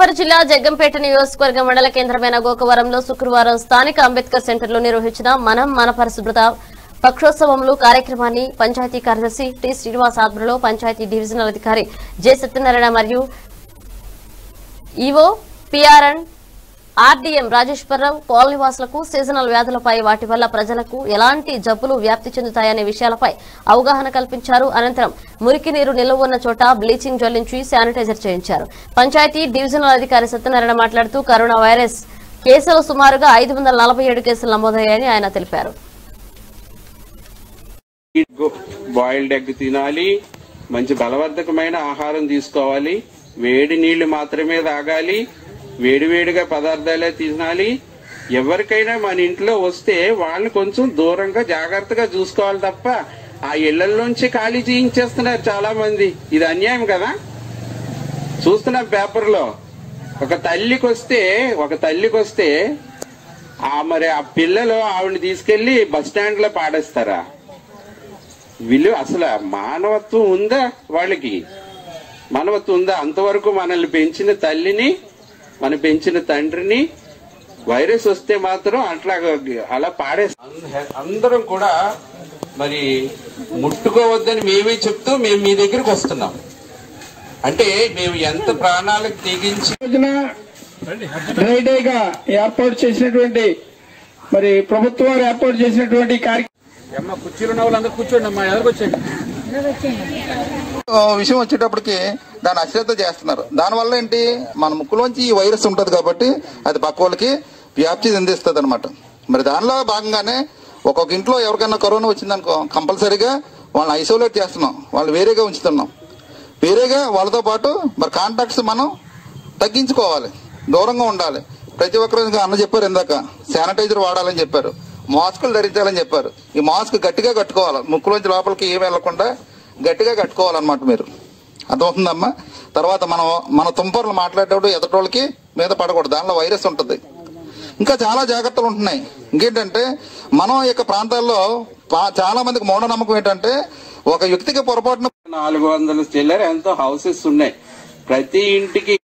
తూర్పుగోదావరి జిల్లా జగ్గంపేట నియోజకవర్గ మండల కేంద్రమైన గోకవరంలో శుక్రవారం స్థానిక అంబేద్కర్ సెంటర్లో నిర్వహించిన మనం మన పరిశుభ్రత పక్షోత్సవంలో కార్యక్రమాన్ని పంచాయతీ కార్యదర్శి టి శ్రీనివాస్ ఆధ్వర్యంలో పంచాయతీ డివిజనల్ అధికారి జె సత్యనారాయణ మరియు ఈవో పిఆర్ఎన్ ఆర్డీఎం రాజేశ్వరరావు కాలనీవాసులకు సీజనల్ వ్యాధులపై వాటి వల్ల ప్రజలకు ఎలాంటి జబ్బులు వ్యాప్తి చెందుతాయనే విషయాలపై అవగాహన కల్పించారు అనంతరం మురికి నీరు నిల్వ ఉన్న చోట బ్లీచింగ్ జల్లించి శానిటైజర్ చేయించారు పంచాయతీ డివిజనల్ అధికారి సత్యనారాయణ మాట్లాడుతూ కరోనా వైరస్ కేసులు సుమారుగా ఐదు వందల నలభై ఏడు కేసులు నమోదయ్యాయని ఆయన తెలిపారు బాయిల్డ్ ఎగ్ తినాలి మంచి బలవర్ధకమైన ఆహారం తీసుకోవాలి వేడి నీళ్లు మాత్రమే తాగాలి వేడివేడిగా పదార్థాలే తినాలి ఎవరికైనా మన ఇంట్లో వస్తే వాళ్ళని కొంచెం దూరంగా జాగ్రత్తగా చూసుకోవాలి తప్ప ఆ ఇళ్లలోంచి ఖాళీ చేయించేస్తున్నారు చాలా మంది ఇది అన్యాయం కదా చూస్తున్నాం పేపర్లో ఒక తల్లికి వస్తే ఒక తల్లికి వస్తే ఆ మరి ఆ పిల్లలు ఆవిడని తీసుకెళ్లి బస్ స్టాండ్ లో పాడేస్తారా విలువ అసలు మానవత్వం ఉందా వాళ్ళకి మానవత్వం ఉందా అంతవరకు మనల్ని పెంచిన తల్లిని మన పెంచిన తండ్రిని వైరస్ వస్తే మాత్రం అట్లా అలా పాడే అందరం కూడా మరి ముట్టుకోవద్దని మేమే చెప్తూ మేము మీ దగ్గరికి వస్తున్నాం అంటే మేము ఎంత ప్రాణాలకు తెగించి రోజున డ్రై డేగా ఏర్పాటు చేసినటువంటి మరి ప్రభుత్వం వారు ఏర్పాటు చేసినటువంటి కార్యక్రమం అమ్మ కుర్చీలో ఉన్న వాళ్ళందరూ కూర్చోండి అమ్మా ఎదరికొచ్చేయండి ఆ విషయం వచ్చేటప్పటికి దాన్ని అశ్రద్ధ చేస్తున్నారు దానివల్ల ఏంటి మన ముక్కులోంచి ఈ వైరస్ ఉంటుంది కాబట్టి అది పక్క వాళ్ళకి వ్యాప్తి చెందిస్తుంది అనమాట మరి దానిలో భాగంగానే ఒక్కొక్క ఇంట్లో ఎవరికైనా కరోనా వచ్చిందనుకో కంపల్సరీగా వాళ్ళని ఐసోలేట్ చేస్తున్నాం వాళ్ళు వేరేగా ఉంచుతున్నాం వేరేగా వాళ్ళతో పాటు మరి కాంటాక్ట్స్ మనం తగ్గించుకోవాలి దూరంగా ఉండాలి ప్రతి ఒక్కరు ఇంకా అన్న చెప్పారు ఇందాక శానిటైజర్ వాడాలని చెప్పారు మాస్కులు ధరించాలని చెప్పారు ఈ మాస్క్ గట్టిగా కట్టుకోవాలి ముక్కులోంచి లోపలికి ఏమి వెళ్లకుండా గట్టిగా కట్టుకోవాలన్నమాట మీరు అర్థమవుతుందమ్మా తర్వాత మనం మన తుంపర్లు మాట్లాడేటప్పుడు ఎదటోళ్ళకి మీద పడకూడదు దానిలో వైరస్ ఉంటుంది ఇంకా చాలా జాగ్రత్తలు ఉంటున్నాయి ఇంకేంటంటే మనం ఈ యొక్క ప్రాంతాల్లో పా- చాలా మందికి మూఢనమ్మకం ఏంటంటే ఒక వ్యక్తికి పొరపాటున నాలుగు వందల చిల్లర ఎంతో హౌసెస్ ఉన్నాయి ప్రతి ఇంటికి